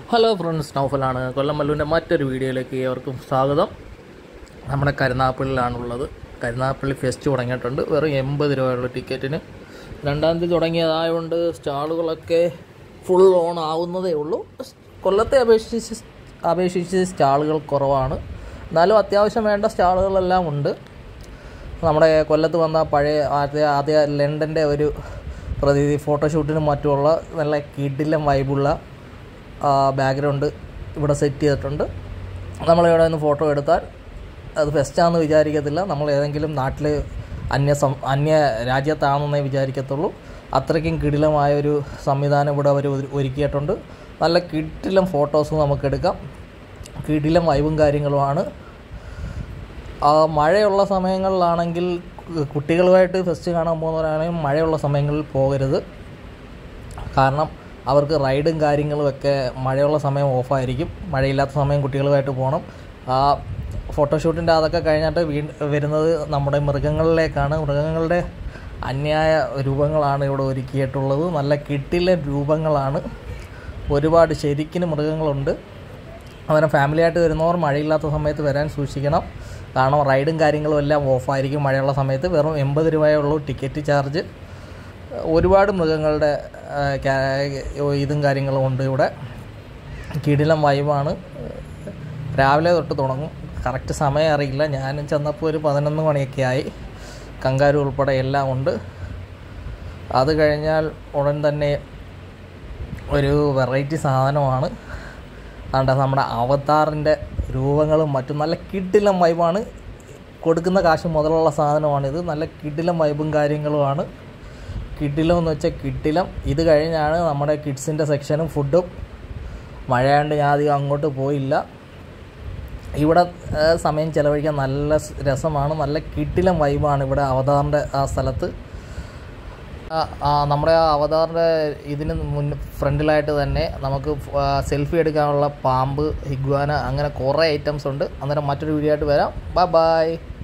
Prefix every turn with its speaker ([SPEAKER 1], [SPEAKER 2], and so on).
[SPEAKER 1] hello friends നൗഫലാണ് കൊല്ലം മല്ലുവിൻ്റെ മറ്റൊരു വീഡിയോയിലേക്ക് ഏവർക്കും സ്വാഗതം നമ്മുടെ കരുനാപ്പള്ളിയിലാണുള്ളത് കരുനാപ്പള്ളി ഫെസ്റ്റ് തുടങ്ങിയിട്ടുണ്ട് വെറും എൺപത് രൂപയുള്ള ടിക്കറ്റിന് രണ്ടാം തീയതി തുടങ്ങിയതായതുകൊണ്ട് സ്റ്റാളുകളൊക്കെ ഫുൾ ഓൺ ആവുന്നതേ ഉള്ളൂ കൊല്ലത്തെ അപേക്ഷിച്ച് അപേക്ഷിച്ച് സ്റ്റാളുകൾ കുറവാണ് എന്നാലും അത്യാവശ്യം വേണ്ട സ്റ്റാളുകളെല്ലാം ഉണ്ട് നമ്മുടെ കൊല്ലത്ത് വന്ന പഴയ ആദ്യ ആദ്യ ലണ്ടൻ്റെ ഒരു പ്രതീതി ഫോട്ടോഷൂട്ടിനും മറ്റുമുള്ള നല്ല കിടിലം വൈബുള്ള ബാക്ക്ഗ്രൗണ്ട് ഇവിടെ സെറ്റ് ചെയ്തിട്ടുണ്ട് നമ്മളിവിടെ നിന്ന് ഫോട്ടോ എടുത്താൽ അത് ഫെസ്റ്റാണെന്ന് വിചാരിക്കത്തില്ല നമ്മൾ ഏതെങ്കിലും നാട്ടിൽ അന്യ സം അന്യ രാജ്യത്താണെന്നേ വിചാരിക്കത്തുള്ളൂ അത്രയ്ക്കും കിടിലമായ ഒരു സംവിധാനം ഇവിടെ അവർ ഒരുക്കിയിട്ടുണ്ട് നല്ല കിടിലം ഫോട്ടോസ് നമുക്ക് എടുക്കാം കിടിലം വൈബും കാര്യങ്ങളുമാണ് ആ മഴയുള്ള സമയങ്ങളിലാണെങ്കിൽ കുട്ടികളുമായിട്ട് ഫെസ്റ്റ് കാണാൻ പോകുന്നവരാണെങ്കിൽ മഴയുള്ള സമയങ്ങളിൽ പോകരുത് കാരണം അവർക്ക് റൈഡും കാര്യങ്ങളും ഒക്കെ മഴയുള്ള സമയം ഓഫായിരിക്കും മഴയില്ലാത്ത സമയം കുട്ടികളുമായിട്ട് പോകണം ആ ഫോട്ടോഷൂട്ടിൻ്റെ അതൊക്കെ കഴിഞ്ഞിട്ട് വീ വരുന്നത് നമ്മുടെ മൃഗങ്ങളിലേക്കാണ് മൃഗങ്ങളുടെ അന്യായ രൂപങ്ങളാണ് ഇവിടെ ഒരുക്കിയിട്ടുള്ളത് നല്ല കിട്ടിലെ രൂപങ്ങളാണ് ഒരുപാട് ശരിക്കിന് മൃഗങ്ങളുണ്ട് അങ്ങനെ ഫാമിലിയായിട്ട് വരുന്നവർ മഴയില്ലാത്ത സമയത്ത് വരാൻ സൂക്ഷിക്കണം കാരണം റൈഡും കാര്യങ്ങളും എല്ലാം ഓഫായിരിക്കും മഴയുള്ള സമയത്ത് വെറും എൺപത് രൂപയേ ഉള്ളൂ ടിക്കറ്റ് ചാർജ് ഒരുപാട് മൃഗങ്ങളുടെ ആ, കാ- ഇതും കാര്യങ്ങളും ഉണ്ട് ഇവിടെ കിടിലം വൈബാണ് രാവിലെ തൊട്ട് തുടങ്ങും കറക്റ്റ് സമയം അറിയില്ല ഞാനും ചെന്നപ്പോൾ ഒരു പതിനൊന്ന് മണിയൊക്കെ ആയി കങ്കാരു ഉൾപ്പെടെ എല്ലാം ഉണ്ട് അത് കഴിഞ്ഞാൽ ഉടൻ തന്നെ ഒരു വെറൈറ്റി സാധനമാണ് അതുകൊണ്ട് നമ്മുടെ അവതാറിൻ്റെ രൂപങ്ങളും മറ്റും നല്ല കിടിലം വൈബാണ് കൊടുക്കുന്ന കാശ് മുതലുള്ള സാധനമാണിത് നല്ല കിടിലം വൈബും കാര്യങ്ങളുമാണ് കിടിലം എന്ന് വെച്ചാൽ കിടിലം ഇത് കഴിഞ്ഞാണ് നമ്മുടെ കിഡ്സിൻ്റെ സെക്ഷനും ഫുഡും മഴയാണ്ട് ഞാൻ അധികം അങ്ങോട്ട് പോയില്ല ഇവിടെ ആ, സമയം ചിലവഴിക്കാൻ നല്ല സ് രസമാണ് നല്ല കിടിലം വൈബാണ് ഇവിടെ അവതാറിൻ്റെ ആ സ്ഥലത്ത് ആ, ആ, നമ്മുടെ ആ അവതാറിൻ്റെ ഇതിന് മുൻ ഫ്രണ്ടിലായിട്ട് തന്നെ നമുക്ക് സെൽഫി എടുക്കാനുള്ള പാമ്പ് ഹിഗ്വാന അങ്ങനെ കുറേ ഐറ്റംസ് ഉണ്ട് അന്നേരം മറ്റൊരു വീഡിയോ ആയിട്ട് വരാം ബൈ ബൈ